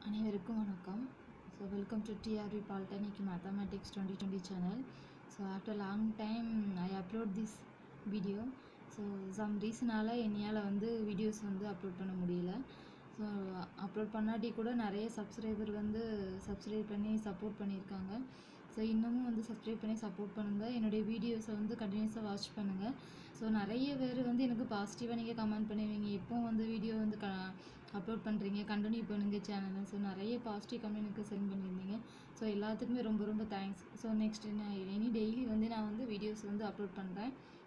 அனைவருக்கும் வணக்கம் so welcome to TRV polytechnic mathematics twenty twenty channel so after long time I upload this video so some ரீசனால் என்னையால் வந்து videos வந்து upload பண்ண முடியல ஸோ அப்லோட் பண்ணாட்டி கூட நிறைய சப்ஸ்கிரைபர் வந்து சப்ஸ்கிரைப் பண்ணி சப்போர்ட் பண்ணியிருக்காங்க ஸோ இன்னமும் வந்து சப்ஸ்கிரைப் பண்ணி சப்போர்ட் பண்ணுங்கள் என்னுடைய வீடியோஸை வந்து கண்டினியூஸாக வாட்ச் பண்ணுங்கள் ஸோ நிறைய பேர் வந்து எனக்கு பாசிட்டிவாக நீங்கள் கமெண்ட் பண்ணுவீங்க எப்போ வந்து வீடியோ வந்து க அப்லோட் பண்ணுறீங்க கண்டினியூ பண்ணுங்கள் சேனலை ஸோ நிறைய பாசிட்டிவ் கமெண்ட் எனக்கு சென்ட் பண்ணியிருந்தீங்க ஸோ எல்லாத்துக்குமே ரொம்ப ரொம்ப தேங்க்ஸ் ஸோ நெக்ஸ்ட் நான் எனி டெய்லி வந்து நான் வந்து வீடியோஸ் வந்து அப்லோட் பண்ணுறேன்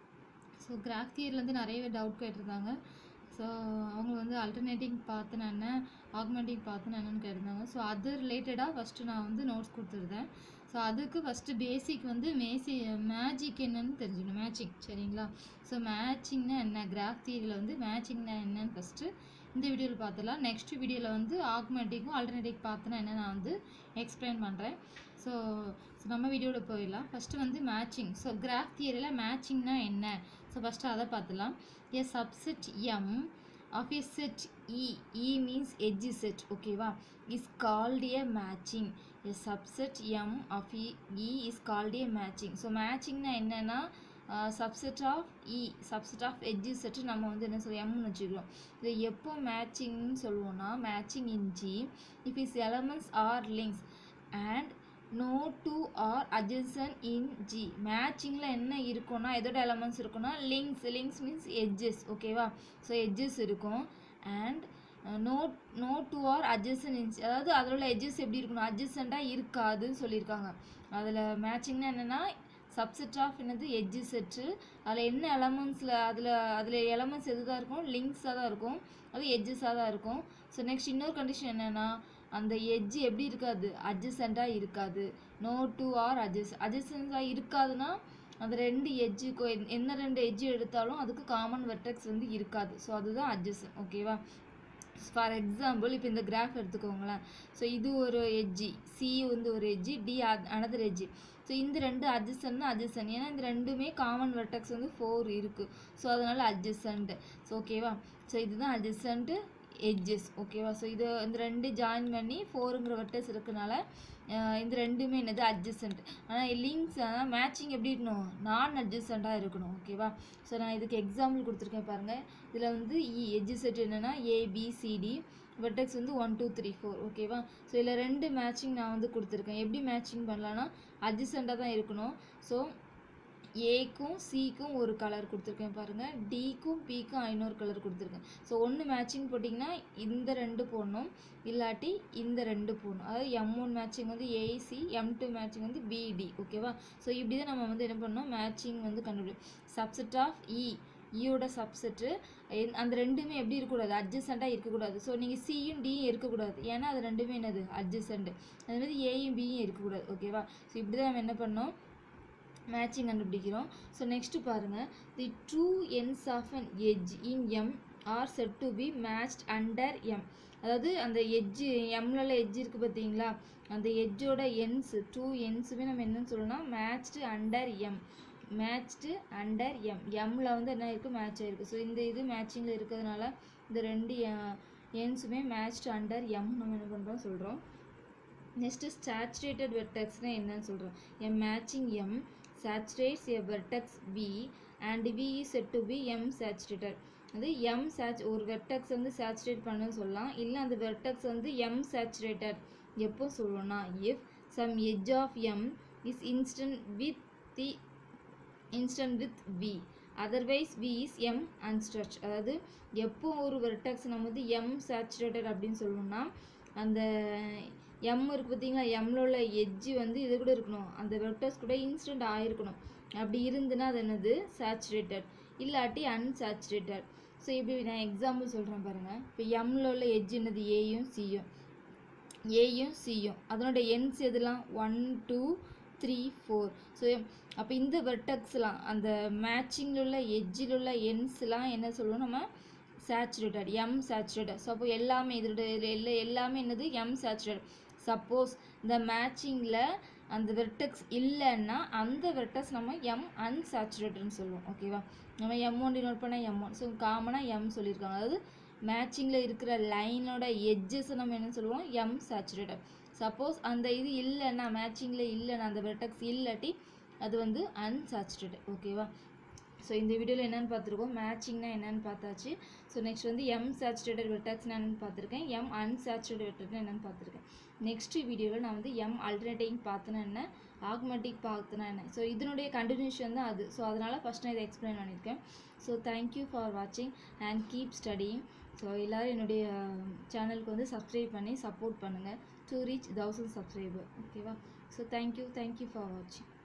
ஸோ கிராஃப் தியர்லேருந்து நிறைய பேர் டவுட் கேட்டிருந்தாங்க ஸோ அவங்க வந்து அல்டர்னேட்டிங் பார்த்து என்ன ஆக்மெண்டிங் பார்த்து என்னன்னு கேட்டிருந்தாங்க ஸோ அது ரிலேட்டடாக ஃபஸ்ட்டு நான் வந்து நோட்ஸ் கொடுத்துருந்தேன் ஸோ அதுக்கு ஃபஸ்ட்டு பேசிக் வந்து மேசி மேஜிக் என்னன்னு தெரிஞ்சுக்கணும் மேட்சிங் சரிங்களா ஸோ மேட்சிங்னா என்ன கிராஃப் தியரியில் வந்து மேட்சிங்னா என்னன்னு ஃபஸ்ட்டு இந்த வீடியோவில் பார்த்துலாம் நெக்ஸ்ட் வீடியோவில் வந்து ஆக்மெண்டிக்கும் ஆல்டர்னேட்டிக் பார்த்துனா என்ன நான் வந்து எக்ஸ்பிளைன் பண்ணுறேன் ஸோ நம்ம வீடியோவில் போயிடலாம் ஃபஸ்ட்டு வந்து மேட்சிங் ஸோ கிராஃப் தியரியில் மேட்சிங்னா என்ன ஸோ ஃபஸ்ட்டு அதை பார்த்துலாம் a subset M of a set E E means edge set ஓகேவா is called a matching a subset M of E E is called a matching so மேட்சிங்னா என்னென்னா subset of E subset of edge set நம்ம வந்து என்ன சொல்லுவோம் எம்னு வச்சுக்கிறோம் இது எப்போ மேட்சிங்னு சொல்லுவோம்னா matching in G if is elements are links and no two are adjacent in G மேட்சிங்கில் என்ன இருக்கும்னா எதோட எலமெண்ட்ஸ் இருக்கும்னா லிங்க்ஸ் லிங்க்ஸ் மீன்ஸ் எட்ஜஸ் ஓகேவா ஸோ எட்ஜஸ் இருக்கும் and no no two are adjacent inch அதாவது அதில் உள்ள எட்ஜஸ் எப்படி இருக்கணும் அட்ஜசண்ட்டாக இருக்காதுன்னு சொல்லியிருக்காங்க அதில் மேட்சிங்னா என்னென்னா சப்செட் ஆஃப் என்னது எட்ஜு செட்டு அதில் என்ன எலமெண்ட்ஸில் அதில் அதில் எலமெண்ட்ஸ் எது தான் இருக்கும் லிங்க்ஸாக தான் இருக்கும் அது எட்ஜஸாக தான் இருக்கும் ஸோ நெக்ஸ்ட் இன்னொரு கண்டிஷன் என்னென்னா அந்த எட்ஜ் எப்படி இருக்காது அட்ஜசண்ட்டாக இருக்காது நோ டூ ஆர் அட்ஜஸ் அட்ஜசன்ஸாக இருக்காதுன்னா அந்த ரெண்டு எட்ஜுக்கு என்ன ரெண்டு எட்ஜு எடுத்தாலும் அதுக்கு காமன் வெர்டெக்ஸ் வந்து இருக்காது ஸோ அதுதான் அட்ஜசன் ஓகேவா ஃபார் எக்ஸாம்பிள் இப்போ இந்த கிராஃப் எடுத்துக்கோங்களேன் ஸோ இது ஒரு எட்ஜி சி வந்து ஒரு edge D another edge so இந்த ரெண்டு அட்ஜசன் அட்ஜசன் ஏன்னா இந்த ரெண்டுமே காமன் வெர்டெக்ஸ் வந்து ஃபோர் இருக்குது ஸோ அதனால் அட்ஜசன்ட் ஸோ ஓகேவா ஸோ இதுதான் அட்ஜசன்ட்டு எட்ஜஸ் ஓகேவா ஸோ இது இந்த ரெண்டு ஜாயின் பண்ணி ஃபோருங்கிற வெர்டெக்ஸ் இருக்கனால இந்த ரெண்டுமே என்னது அட்ஜசன்ட் ஆனால் லிங்க்ஸ் ஆனால் மேட்சிங் எப்படி இருக்கணும் நான் அட்ஜசண்ட்டாக இருக்கணும் ஓகேவா ஸோ நான் இதுக்கு எக்ஸாம்பிள் கொடுத்துருக்கேன் பாருங்கள் இதில் வந்து இ எட்ஜ் செட் என்னென்னா ஏபிசிடி வெர்டெக்ஸ் வந்து ஒன் டூ த்ரீ ஃபோர் ஓகேவா ஸோ இதில் ரெண்டு மேட்சிங் நான் வந்து கொடுத்துருக்கேன் எப்படி மேட்சிங் பண்ணலான்னா அட்ஜசண்ட்டாக தான் இருக்கணும் ஸோ ஏக்கும் சிக்கும் ஒரு கலர் கொடுத்துருக்கேன் பாருங்கள் டிக்கும் பிக்கும் ஐநூறு கலர் கொடுத்துருக்கேன் ஸோ ஒன்று மேட்சிங் போட்டிங்கன்னா இந்த ரெண்டு போடணும் இல்லாட்டி இந்த ரெண்டு போடணும் அதாவது எம் ஒன் மேட்சிங் வந்து ஏசி எம் டூ மேட்சிங் வந்து பிடி ஓகேவா ஸோ இப்படி தான் நம்ம வந்து என்ன பண்ணோம் மேட்சிங் வந்து கண்டுபிடிக்கும் சப்செட் ஆஃப் இ ஈயோட சப்செட்டு அந்த ரெண்டுமே எப்படி இருக்கக்கூடாது அட்ஜசண்ட்டாக இருக்கக்கூடாது ஸோ நீங்கள் சியும் டியும் இருக்கக்கூடாது ஏன்னா அது ரெண்டுமே என்னது அட்ஜசண்ட்டு அது மாதிரி ஏயும் பியும் இருக்கக்கூடாது ஓகேவா ஸோ இப்படி தான் நம்ம என்ன பண்ணோம் மேட்சிங் கண்டுபிடிக்கிறோம் ஸோ நெக்ஸ்ட்டு பாருங்கள் the two ends of an edge in M are set to be matched under M அதாவது அந்த எட்ஜு எம்ல எட்ஜ் இருக்குது பார்த்தீங்களா அந்த எட்ஜோட என்ஸ் டூ என்ஸுமே நம்ம என்னன்னு சொல்லணும்னா matched under M matched under M எம்மில் வந்து என்ன இருக்குது மேட்ச் ஆகிருக்கு ஸோ இந்த இது மேட்சிங்கில் இருக்கிறதுனால இந்த ரெண்டு என்ஸுமே மேட்ச்டு அண்டர் எம் நம்ம என்ன பண்ணுறோம் சொல்கிறோம் நெக்ஸ்ட்டு சேச்சுரேட்டட் வெர்டெக்ஸ்னால் என்னன்னு சொல்கிறோம் M matching M saturates a vertex B and V is said to be M saturated அது M sat ஒரு வெர்டெக்ஸ் வந்து சேச்சுரேட் பண்ணுன்னு சொல்லலாம் இல்லை அந்த வெர்டெக்ஸ் வந்து M saturated எப்போ சொல்லணும்னா if some edge of M is instant with the instant with V otherwise V is M unstretched அதாவது எப்போ ஒரு வெர்டெக்ஸ் நம்ம வந்து M saturated அப்படின்னு சொல்லணும்னா அந்த எம் இருக்குது பார்த்தீங்களா எம்மில் உள்ள எட்ஜு வந்து இது கூட இருக்கணும் அந்த வெர்டஸ் கூட இன்ஸ்டன்ட் ஆகிருக்கணும் அப்படி இருந்துன்னா அது என்னது சேச்சுரேட்டட் இல்லாட்டி அன்சேச்சுரேட்டட் ஸோ இப்படி நான் எக்ஸாம்பிள் சொல்கிறேன் பாருங்கள் இப்போ எம்மில் உள்ள எட்ஜ் என்னது ஏயும் சியும் ஏயும் சியும் அதனோட எண்ஸ் எதுலாம் one two three four so அப்போ இந்த வெர்டக்ஸ்லாம் அந்த மேட்சிங்கில் உள்ள எட்ஜில் உள்ள எண்ஸ்லாம் என்ன சொல்லுவோம் நம்ம சேச்சுரேட்டட் எம் சேச்சுரேட்டட் ஸோ அப்போ எல்லாமே இதோட எல்லா எல்லாமே என்னது எம் சேச்சுரேட்டட் சப்போஸ் இந்த மேட்சிங்கில் அந்த வெர்டெக்ஸ் இல்லைன்னா அந்த வெர்டெக்ஸ் நம்ம எம் அன்சேச்சுரேட்டட்னு சொல்லுவோம் ஓகேவா நம்ம எம் ஒன் நோட் பண்ணால் எம் ஒன் ஸோ காமனாக எம் சொல்லியிருக்காங்க அதாவது மேட்சிங்கில் இருக்கிற லைனோட எட்ஜஸ் நம்ம என்ன சொல்லுவோம் எம் சேச்சுரேட்டட் சப்போஸ் அந்த இது இல்லைன்னா மேட்சிங்கில் இல்லைன்னா அந்த வெர்டெக்ஸ் இல்லாட்டி அது வந்து அன்சாச்சுரேட்டட் ஓகேவா ஸோ இந்த வீடியோவில் என்னென்னு பார்த்துருக்கோம் மேட்சிங்னா என்னென்னு பார்த்தாச்சு ஸோ நெக்ஸ்ட் வந்து எம் சேச்சுரேட்டட் வெர்டாக்ஸ்னா என்னென்னு பார்த்துருக்கேன் எம் அன்சாச்சுரேட்டட் வெர்டாக்ஸ்னா என்னென்னு பார்த்துருக்கேன் நெக்ஸ்ட் வீடியோவில் நான் வந்து எம் அல்டர்னேட்டிங் பார்த்தனா என்ன ஆக்மெட்டிக் பார்த்தனா என்ன ஸோ இதனுடைய கண்டினியூஷன் தான் அது ஸோ அதனால் ஃபஸ்ட் நான் இதை எக்ஸ்பிளைன் பண்ணியிருக்கேன் ஸோ தேங்க்யூ ஃபார் வாட்சிங் அண்ட் கீப் ஸ்டடிங் ஸோ எல்லோரும் என்னுடைய சேனலுக்கு வந்து சப்ஸ்கிரைப் பண்ணி சப்போர்ட் பண்ணுங்கள் டு ரீச் தௌசண்ட் சப்ஸ்கிரைபர் ஓகேவா ஸோ தேங்க்யூ தேங்க்யூ ஃபார் வாட்சிங்